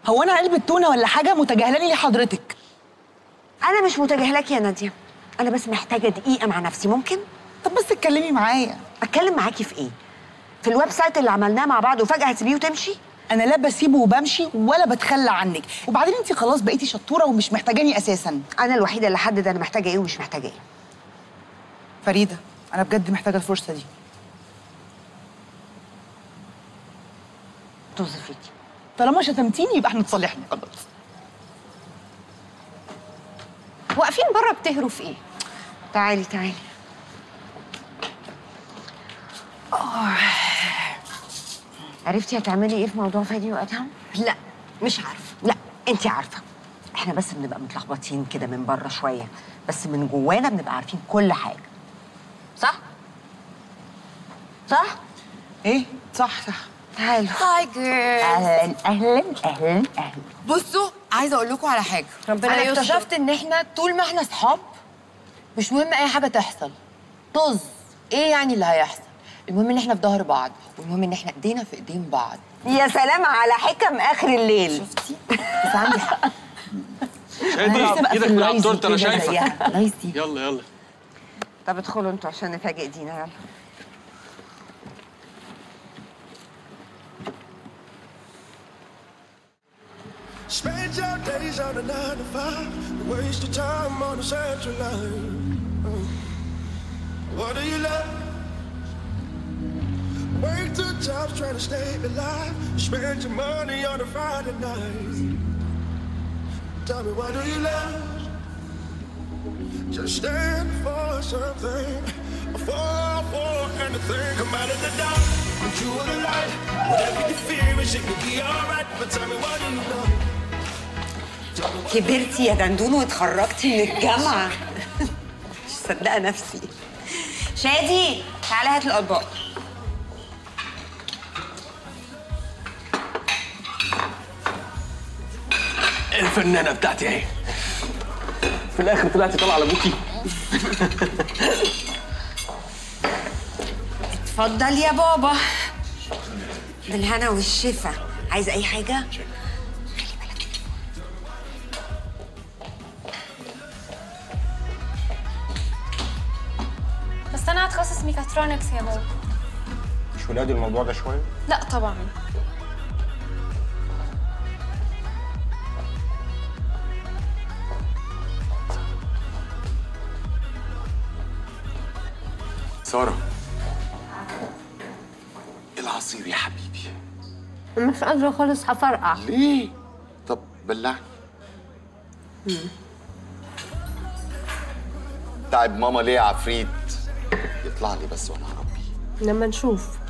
هو انا علبه تونه ولا حاجه متجاهلاني لحضرتك انا مش متجاهلاك يا ناديه انا بس محتاجه دقيقه مع نفسي ممكن طب بس اتكلمي معايا اتكلم معاكي في ايه في الويب سايت اللي عملناه مع بعض وفجاه هتسيبيه وتمشي انا لا بسيبه وبمشي ولا بتخلى عنك وبعدين انت خلاص بقيتي شطوره ومش محتاجاني اساسا انا الوحيده اللي حدد انا محتاجه ايه ومش محتاجه ايه فريده انا بجد محتاجه الفرصه دي طز فيكي طالما شتمتيني يبقى احنا اتصالحنا خلاص واقفين بره بتهروا في ايه تعالي تعالي عرفتي هتعملي ايه في موضوع فادي وادهم لا مش عارفه لا انت عارفه احنا بس بنبقى متلخبطين كده من بره شويه بس من جوانا بنبقى عارفين كل حاجه صح صح ايه صح صح تعالوا هاي جيرل اهلا اهلا اهلا اهلا بصوا عايزه اقول لكم على حاجه ربنا انا يستر. اكتشفت ان احنا طول ما احنا صحاب مش مهم اي حاجه تحصل طز ايه يعني اللي هيحصل المهم ان احنا في ظهر بعض والمهم ان احنا ايدينا في ايدين بعض يا سلام على حكم اخر الليل شفتي بس عندي حق شادي نفسي أبقى في ايدك من على اللايزي التورته انا كده شايفك زيها. لايسي يلا يلا طب ادخلوا انتوا عشان نفاجئ دينا يلا Spend your days on a nine to five, waste your time on the central line. Uh, What do you love? Work two jobs trying to stay alive. Spend your money on a Friday night. Tell me what do you love? Just stand for something, fall for anything. Come out of the dark, into the light. Whatever you fear, it will be alright. But tell me what do you love? كبرتي يا دندون واتخرجتي من الجامعة مش مصدقة نفسي شادي تعالى هات الأطباق الفنانه بتاعتي اهي في الاخر طلعتي طالعه على ابوكي اتفضل يا بابا بالهنا والشفا عايز أي حاجة؟ بس انا هتخصص ميكاترونكس يا بابا مش ولادي الموضوع ده شويه لا طبعا ساره العصير يا حبيبي مش قادره خالص هفرقع ليه طب بلعني تعب ماما ليه يا عفريت يطلع لي بس وانا هربيه لما نشوف